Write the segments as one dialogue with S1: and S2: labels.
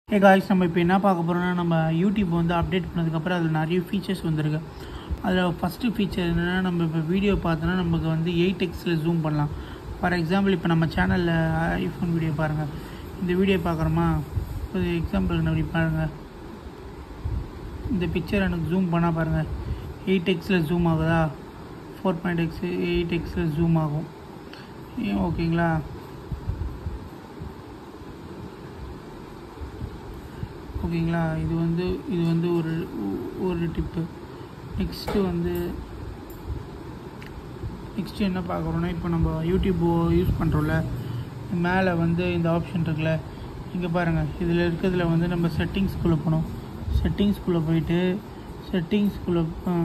S1: ஏ guys நம்ம இப்போ என்ன பார்க்க போகிறோம்னா நம்ம யூடியூப் வந்து அப்டேட் பண்ணதுக்கப்புறம் அதில் நிறைய ஃபீச்சர்ஸ் வந்திருக்கு அதில் ஃபஸ்ட்டு ஃபீச்சர் என்னென்னா நம்ம இப்போ வீடியோ பார்த்தோன்னா நமக்கு வந்து எயிட் எக்ஸில் ஜூம் பண்ணலாம் ஃபார் எக்ஸாம்பிள் இப்போ நம்ம சேனலில் ஐஃபோன் வீடியோ பாருங்கள் இந்த வீடியோ பார்க்குறோமா ஒரு எக்ஸாம்பிள் அப்படி பாருங்கள் இந்த பிக்சர் எனக்கு ஜூம் பண்ணால் பாருங்கள் எயிட் எக்ஸில் ஜூம் ஆகுதா ஃபோர் பாயிண்ட் எக்ஸ் எயிட் எக்ஸில் ஜூம் ஆகும் ஏன் ஓகேங்களா ஓகேங்களா இது வந்து இது வந்து ஒரு ஒரு டிப்பு நெக்ஸ்ட்டு வந்து நெக்ஸ்ட்டு என்ன பார்க்குறோன்னா இப்போ நம்ம யூடியூப் யூஸ் பண்ணுறோம்ல மேலே வந்து இந்த ஆப்ஷன் இருக்குல்ல இங்கே பாருங்கள் இதில் இருக்கிறதுல வந்து நம்ம செட்டிங்ஸ்குள்ளே போகணும் செட்டிங்ஸ்குள்ளே போயிட்டு செட்டிங்ஸ்குள்ளே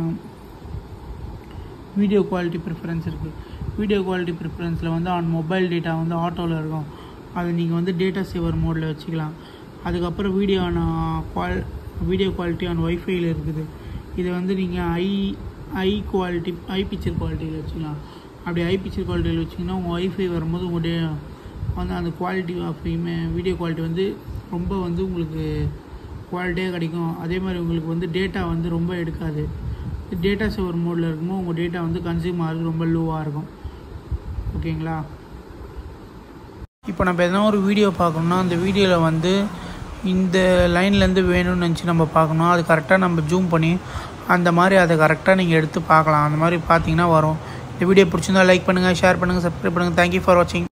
S1: வீடியோ குவாலிட்டி ப்ரிஃபரன்ஸ் இருக்குது வீடியோ குவாலிட்டி ப்ரிஃபரன்ஸில் வந்து ஆன் மொபைல் டேட்டா வந்து ஆட்டோவில் இருக்கும் அதை நீங்கள் வந்து டேட்டா சேவர் மோடில் வச்சுக்கலாம் அதுக்கப்புறம் வீடியோ ஆன் குவால் வீடியோ குவாலிட்டி ஆன் ஒய்ஃபைல இருக்குது இதை வந்து நீங்கள் ஐ ஐ குவாலிட்டி ஐ பிக்சர் குவாலிட்டியில் வச்சுக்கலாம் அப்படி ஐ பிக்சர் குவாலிட்டியில் வச்சிங்கன்னா உங்கள் ஒய்ஃபை வரும்போது உங்கள் டே வந்து அந்த குவாலிட்டி ஆஃப் இமே வீடியோ குவாலிட்டி வந்து ரொம்ப வந்து உங்களுக்கு குவாலிட்டியாக கிடைக்கும் அதே மாதிரி உங்களுக்கு வந்து டேட்டா வந்து ரொம்ப எடுக்காது டேட்டா சேவர் மோடில் இருக்கும்போது உங்கள் டேட்டா வந்து கன்சியூம் ஆகிறது ரொம்ப லோவாக இருக்கும் ஓகேங்களா இப்போ நம்ம எதனா ஒரு வீடியோ பார்க்கணுன்னா அந்த வீடியோவில் வந்து இந்த லைன்லேருந்து வேணும்னு நினச்சி நம்ம பார்க்கணும் அது கரெக்டாக நம்ம ஜூம் பண்ணி அந்த மாதிரி அதை கரெக்டாக நீங்கள் எடுத்து பார்க்கலாம் அந்த மாதிரி பார்த்தீங்கன்னா வரும் இந்த வீடியோ பிடிச்சிருந்தா லைக் பண்ணுங்கள் ஷேர் பண்ணுங்கள் சப்ஸ்கிரைப் பண்ணுங்கள் தேங்க்யூ ஃபார் வாட்சிங்